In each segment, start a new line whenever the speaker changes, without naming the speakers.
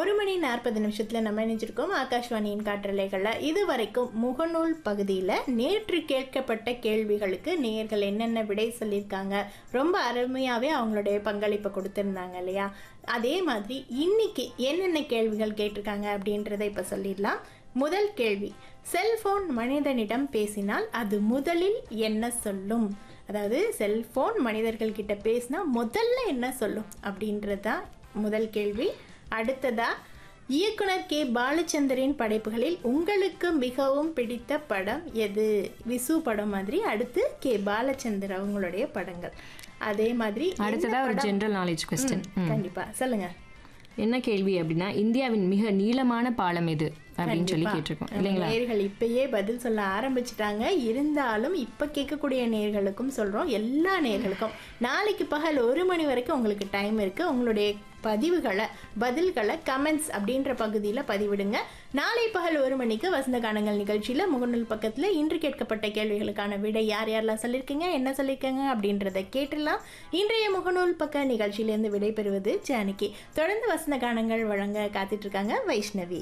ஒரு மணி நாற்பது நிமிஷத்துல நம்ம இணைஞ்சிருக்கோம் ஆகாஷ்வாணியின் காற்றலைகளில் இது வரைக்கும் முகநூல் பகுதியில் நேற்று கேட்கப்பட்ட கேள்விகளுக்கு நேயர்கள் என்னென்ன விடை சொல்லியிருக்காங்க ரொம்ப அருமையாகவே அவங்களுடைய பங்களிப்பை கொடுத்துருந்தாங்க இல்லையா அதே மாதிரி இன்னைக்கு என்னென்ன கேள்விகள் கேட்டிருக்காங்க அப்படின்றத இப்போ சொல்லிடலாம் முதல் கேள்வி செல்போன் மனிதனிடம் பேசினால் அது முதலில் என்ன சொல்லும் அதாவது செல்போன் மனிதர்கள் கிட்ட பேசினா முதல்ல என்ன சொல்லும் அப்படின்றது தான் முதல் கேள்வி அடுத்ததா இயக்குனர் கே பாலச்சந்தரின் படைப்புகளில் உங்களுக்கு மிகவும் பிடித்த படம் எது விசு படம் மாதிரி அடுத்து கே பாலச்சந்தர் அவங்களுடைய படங்கள் அதே மாதிரி என்ன
அடுத்ததா ஒரு
படம்?
ஜெனரல் நாலேஜ் கொஸ்டின்
ம், கண்டிப்பா சொல்லுங்க
என்ன கேள்வி அப்படின்னா இந்தியாவின் மிக நீளமான பாலம் எது அப்படின்னு சொல்லி கேட்டிருக்கோம் இல்லைங்களா
நேர்கள் இப்பயே பதில் சொல்ல ஆரம்பிச்சிட்டாங்க இருந்தாலும் இப்ப கேட்கக்கூடிய நேர்களுக்கும் சொல்றோம் எல்லா நேர்களுக்கும் நாளைக்கு பகல் ஒரு மணி வரைக்கும் உங்களுக்கு டைம் இருக்கு உங்களுடைய பதிவுகளை பதில்களை கமெண்ட்ஸ் அப்படின்ற பகுதியில பதிவிடுங்க நாளை பகல் ஒரு மணிக்கு வசந்த கானங்கள் நிகழ்ச்சியில முகநூல் பக்கத்துல இன்று கேட்கப்பட்ட கேள்விகளுக்கான விடை யார் யாரெல்லாம் சொல்லியிருக்கீங்க என்ன சொல்லியிருக்காங்க அப்படின்றத கேட்டுடலாம் இன்றைய முகநூல் பக்க நிகழ்ச்சியிலிருந்து விடை பெறுவது ஜானகி தொடர்ந்து வசந்த கானங்கள் வழங்க காத்துட்டு இருக்காங்க வைஷ்ணவி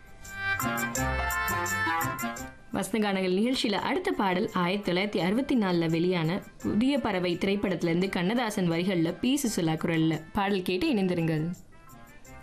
வசந்தகானங்கள் நிகழ்ச்சியில அடுத்த பாடல் ஆயிரத்தி தொள்ளாயிரத்தி அறுபத்தி நாலுல வெளியான புதிய பறவை திரைப்படத்துல இருந்து கண்ணதாசன் வரிகள்ல பி சுசுலா குரல்ல பாடல் கேட்டு இணைந்திருங்கள்